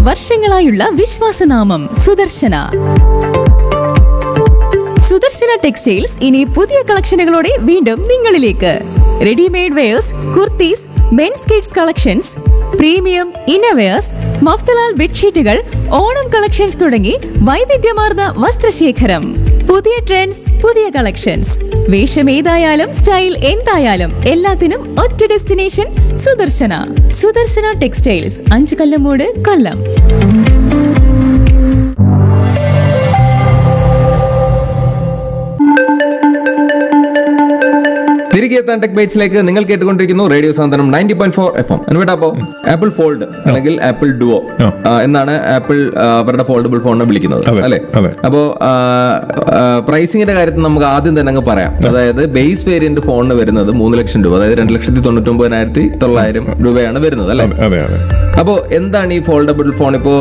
വർഷങ്ങളായുള്ള വിശ്വാസനാമം സുദർശന സുദർശന ടെക്സ്റ്റൈൽസ് ഇനി പുതിയ കളക്ഷനുകളോടെ വീണ്ടും നിങ്ങളിലേക്ക് readymade wears kurtis men's kids collections premium innerwears Mafatlal ബെഡ്ഷീറ്റുകൾ ഓണം കളക്ഷൻസ് തുടങ്ങി വൈവിധ്യമാർന്ന വസ്ത്രശേഖരം പുതിയ ട്രെൻഡ്സ് പുതിയ കളക്ഷൻസ് വേഷം ഏതായാലും സ്റ്റൈൽ എന്തായാലും എല്ലാത്തിനും ഒറ്റ ഡെസ്റ്റിനേഷൻ സുദർശന സുദർശന ടെക്സ്റ്റൈൽസ് അഞ്ചു കല്ലമൂട് കൊല്ലം തിരികെ എത്താൻ ടെക് ബൈറ്റ്സിലേക്ക് നിങ്ങൾ കേട്ടുകൊണ്ടിരിക്കുന്നു radio Santhwanam ninety point four F M എന്നിട്ട് അപ്പോ ആപ്പിൾ ഫോൾഡ് അല്ലെങ്കിൽ ആപ്പിൾ ഡുവോ ആ. എന്നാണ് ആപ്പിൾ ആ, അവരുടെ ഫോൾഡബിൾ ഫോണിനെ വിളിക്കുന്നത് അതെ, അല്ലെ അതെ. അപ്പോ പ്രൈസിങ്ങിന്റെ കാര്യത്തിൽ നമുക്ക് ആദ്യം തന്നെ അങ്ങ് പറയാം അതായത് ബേസ് വേരിയന്റ് ഫോണിന് വരുന്നത് മൂന്ന് ലക്ഷം രൂപ അതായത് രണ്ട് ലക്ഷത്തി തൊണ്ണൂറ്റി ഒമ്പതിനായിരത്തി തൊള്ളായിരം രൂപയാണ് വരുന്നത് അല്ലെ അതെ അതെ അപ്പോ എന്താണ് ഈ ഫോൾഡബിൾ ഫോൺ ഇപ്പോ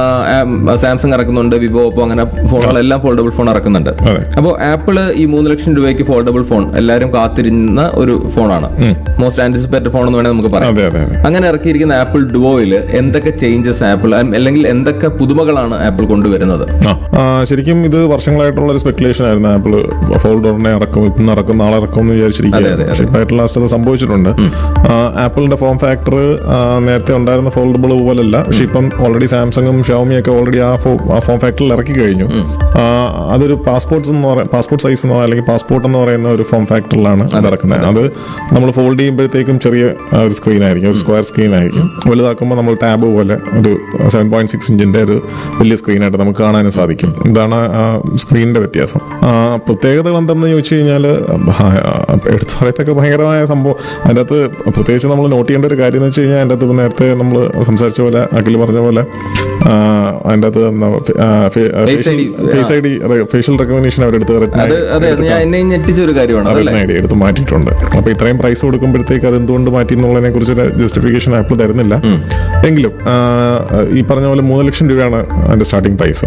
സാംസങ് ഇറക്കുന്നുണ്ട് വിവോ ഓപ്പോ അങ്ങനെ ഫോണുകളെല്ലാം ഫോൾഡബിൾ ഫോൺ ഇറക്കുന്നുണ്ട് അതെ. അപ്പോൾ ആപ്പിള് ഈ മൂന്ന് ലക്ഷം രൂപയ്ക്ക് ഫോൾഡബിൾ ഫോൺ എല്ലാവരും കാത്തിരുന്ന ഒരു ഫോണാണ് മോസ്റ്റ് ആന്റിസിപ്പേറ്റഡ് ഫോൺ എന്ന് വേണമെങ്കിൽ നമുക്ക് പറയാം അതെ അതെ അതെ അങ്ങനെ ഇറക്കിയിരിക്കുന്ന ആപ്പിൾ ഡുവോയിൽ എന്തൊക്കെ ചേഞ്ചസ് ആപ്പിൾ അല്ലെങ്കിൽ എന്തൊക്കെ പുതുമകളാണ് ആപ്പിൾ കൊണ്ടുവരുന്നത് ആ, ആ, ശരിക്കും ഇത് വർഷങ്ങളായിട്ടുള്ള ഒരു സ്പെക്കുലേഷൻ ആയിരുന്നു ആപ്പിൾ ഫോൾഡറിനെ ഇറക്കും ഇന്ന് ഇറക്കും നാളെ ഇറക്കും എന്ന് അതെ, വിചാരിച്ചിരിക്കുക അതെ, പക്ഷേ ഇപ്പൊ ഏറ്റവും ലാസ്റ്റ് അത് സംഭവിച്ചിട്ടുണ്ട് ആ, ആപ്പിളിന്റെ ഫോം ഫാക്ടർ നേരത്തെ ഉണ്ടായിരുന്ന ഫോൾഡബിൾ പോലല്ല പക്ഷെ ഇപ്പം ഓൾറെഡി സാംസങ്ങും ഷവമി ഒക്കെ ഓൾറെഡി ആ ഫോ- ആ ഫോം ഫാക്ടറിൽ ഇറക്കി കഴിഞ്ഞു ആ, അതൊരു പാസ്പോർട്ട്സ് എന്ന് പറയുന്ന പാസ്പോർട്ട് സൈസ് എന്നോ അല്ലെങ്കിൽ പാസ്പോർട്ട് എന്ന് പറയുന്ന ഒരു ഫോം ഫാക്ടറിലാണ് അത് ഇറക്കുന്നത് അത് നമ്മൾ ഫോൾഡ് ചെയ്യുമ്പോഴത്തേക്കും ചെറിയ ആ, ഒരു സ്ക്രീൻ ആയിരിക്കും ഒരു സ്ക്വയർ സ്ക്രീൻ ആയിരിക്കും വലുതാക്കുമ്പോൾ നമ്മൾ ടാബ് പോലെ ഒരു സെവൻ പോയിന്റ് സിക്സ് ഇഞ്ചിന്റെ ഒരു വലിയ സ്ക്രീനായിട്ട് നമുക്ക് കാണാനും സാധിക്കും ഇതാണ് സ്ക്രീനിന്റെ വ്യത്യാസം ആ, പ്രത്യേകതകൾ എന്തെന്ന് ചോദിച്ചു കഴിഞ്ഞാൽ എടുത്തു പറയത്തൊക്കെ ഭയങ്കരമായ സംഭവം അതിൻ്റെ അകത്ത് പ്രത്യേകിച്ച് നമ്മൾ നോട്ട് ചെയ്യേണ്ട ഒരു കാര്യം എന്ന് വെച്ച് കഴിഞ്ഞാൽ അതിൻ്റെ അകത്ത് നേരത്തെ നമ്മൾ സംസാരിച്ച പോലെ അഖിൽ പറഞ്ഞ പോലെ ആ, അതിൻ്റെ അകത്ത് Face ID, face I D facial recognition അവരെടുത്ത് അത് അതെ അത് ഞാൻ എന്നെ ഞെട്ടിച്ച ഒരു കാര്യമാണ് അതല്ലേ ഐ ഡി എടുത്ത് മാറ്റിയിട്ടുണ്ട് അപ്പൊ ഇത്രയും പ്രൈസ് കൊടുക്കുമ്പോഴത്തേക്ക് അത് എന്തുകൊണ്ട് മാറ്റി എന്നുള്ളതിനെ കുറിച്ച് ജസ്റ്റിഫിക്കേഷൻ ആപ്പിൾ തരുന്നില്ല എങ്കിലും ആ, ഈ പറഞ്ഞ പോലെ മൂന്ന് ലക്ഷം രൂപയാണ് അതിന്റെ സ്റ്റാർട്ടിംഗ് പ്രൈസ്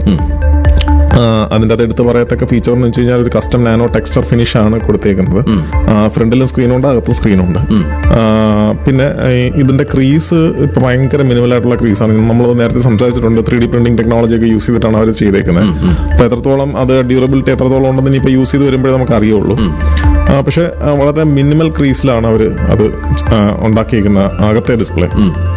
അതിൻ്റെ അത് എടുത്ത് പറയത്തക്ക ഫീച്ചർ എന്ന് വെച്ച് കഴിഞ്ഞാൽ ഒരു കസ്റ്റം നാനോ ടെക്സ്ചർ ഫിനിഷ് ആണ് കൊടുത്തേക്കുന്നത് ഫ്രണ്ടിലും സ്ക്രീനുണ്ട് അകത്തും സ്ക്രീനുണ്ട് പിന്നെ ഈ ഇതിന്റെ ക്രീസ് ഇപ്പൊ ഭയങ്കര മിനിമൽ ആയിട്ടുള്ള ക്രീസ് ആണ് നമ്മൾ നേരത്തെ സംസാരിച്ചിട്ടുണ്ട് ത്രീ ഡി പ്രിന്റിംഗ് ടെക്നോളജി ഒക്കെ യൂസ് ചെയ്തിട്ടാണ് അവർ ചെയ്തേക്കുന്നത് അപ്പൊ എത്രത്തോളം അത് ഡ്യൂറബിലിറ്റി എത്രത്തോളം ഉണ്ടെന്ന് ഇനിയിപ്പോൾ യൂസ് ചെയ്ത് വരുമ്പോഴേ നമുക്ക് അറിയുള്ളൂ ആ, പക്ഷെ ആ, വളരെ മിനിമൽ ക്രീസിലാണ് അവർ അത് ആ, ഉണ്ടാക്കിയിരിക്കുന്ന അകത്തെ display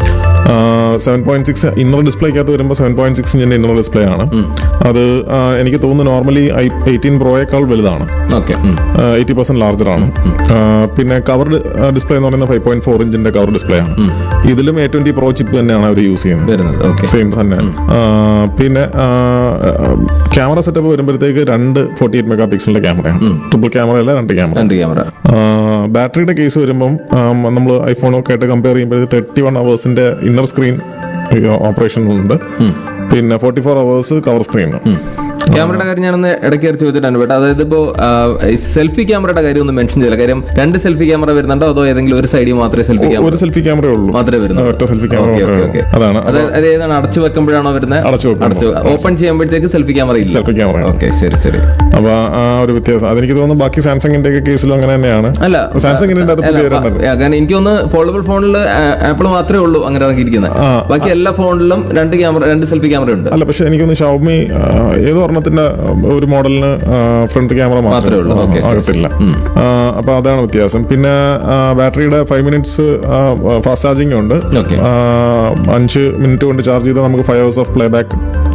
seven point six inner ഡിസ്പ്ലേക്കകത്ത് വരുമ്പോൾ സെവൻ പോയിന്റ് സിക്സ് ഇഞ്ചിന്റെ ഇന്നർ ഡിസ്പ്ലേ ആണ് അത് ആ, എനിക്ക് തോന്നുന്നു നോർമലി ഐ എയ്റ്റീൻ പ്രോയേക്കാൾ വലുതാണ് ഓക്കെ എയ്റ്റി പെർസെന്റ് ലാർജർ ആണ് ആ, പിന്നെ കവർ ഡിസ്പ്ലേ എന്ന് പറയുന്നത് ഫൈവ് പോയിന്റ് ഫോർ ഇഞ്ചിന്റെ കവർ ഡിസ്പ്ലേ ആണ് ഇതിലും എ ട്വന്റി പ്രോ ചിപ്പ് തന്നെയാണ് അവർ യൂസ് ചെയ്യുന്നത് വരുന്നത് ഓക്കെ സെയിം തന്നെ ആ, പിന്നെ ക്യാമറ സെറ്റപ്പ് വരുമ്പോഴത്തേക്ക് രണ്ട് ഫോർട്ടി എയ്റ്റ് മെഗാ പിക്സലിന്റെ ക്യാമറയാണ് ട്രിപ്പിൾ ക്യാമറ അല്ല രണ്ട് ക്യാമറ രണ്ട് ക്യാമറ ബാറ്ററിയുടെ കേസ് വരുമ്പം നമ്മൾ ഐഫോണൊക്കെ ആയിട്ട് കമ്പയർ ചെയ്യുമ്പോൾ തേർട്ടി വൺ അവേഴ്സിന്റെ ഇന്നർ സ്ക്രീൻ ഓപ്പറേഷൻ ഉണ്ട് പിന്നെ forty four hours cover screen ക്യാമറയുടെ കാര്യം ഞാനൊന്ന് ഇടയ്ക്ക് കയറി ചോദിച്ചിട്ടാണ് ബട്ട് അതായത് ഇപ്പോ സെൽഫി ക്യാമറയുടെ കാര്യം ഒന്നും മെൻഷൻ ചെയ്യില്ല കാര്യം രണ്ട് സെൽഫി ക്യാമറ വരുന്നുണ്ടോ അതോ ഏതെങ്കിലും ഒരു സൈഡിൽ മാത്രമേ സെൽഫി ക്യാമറ ഒരു സെൽഫി ക്യാമറ ഉള്ളൂ മാത്രമേ വരുന്നുള്ളൂ ഒറ്റ സെൽഫി ക്യാമറ ഓക്കെ ഓക്കെ മാത്രമേ ഓക്കെ ഉള്ളൂ. അതാണ് അത് അത് ഏതാണ് അടച്ചു വെക്കുമ്പോഴാണോ വരുന്നത് അടച്ചു വെക്കുമ്പോൾ. അടച്ചു ഓപ്പൺ ചെയ്യുമ്പോഴത്തേക്ക് സെൽഫി ക്യാമറ ഇല്ല സെൽഫി ക്യാമറ ഓക്കെ ശരി ശരി അപ്പൊ ആ ഒരു വ്യത്യാസം അതെനിക്ക് തോന്നുന്നു ബാക്കി സാംസങ്ങിന്റെ ഒക്കെ കേസിലും അങ്ങനെ തന്നെയാണ് അല്ല സാംസങ്ങിന്റെ അത് അല്ല, പുതിയ പ- കാരണം എനിക്ക് തോന്നുന്നു ഫോൾഡബിൾ ഫോണിൽ ആപ്പിൾ മാത്രമേ ഉള്ളൂ അങ്ങനെ ഇറങ്ങിയിരിക്കുന്നത് ആ, ബാക്കി എല്ലാ ഫോണിലും രണ്ട് ക്യാമറ രണ്ട് സെൽഫി ക്യാമറ ഉണ്ട് അല്ല പക്ഷെ എനിക്കൊന്ന് ഷവമി ഏതോ ഒരെണ്ണത്തിന്റെ ആ, ഒരു മോഡലിന് ഫ്രണ്ട് ക്യാമറ മാത്രമേ മാത്രമേ ഉള്ളൂ. ഓക്കേ, ശരി, ആകത്തില്ല ആ, അപ്പൊ അതാണ് വ്യത്യാസം പിന്നെ ആ, ബാറ്ററിയുടെ ഫൈവ് മിനിറ്റ്സ് ഫാസ്റ്റ് ചാർജിങ് ഉണ്ട് ഓക്കേ. ആ, അഞ്ച് മിനിറ്റ് കൊണ്ട് ചാർജ് ചെയ്താൽ നമുക്ക് five hours of play back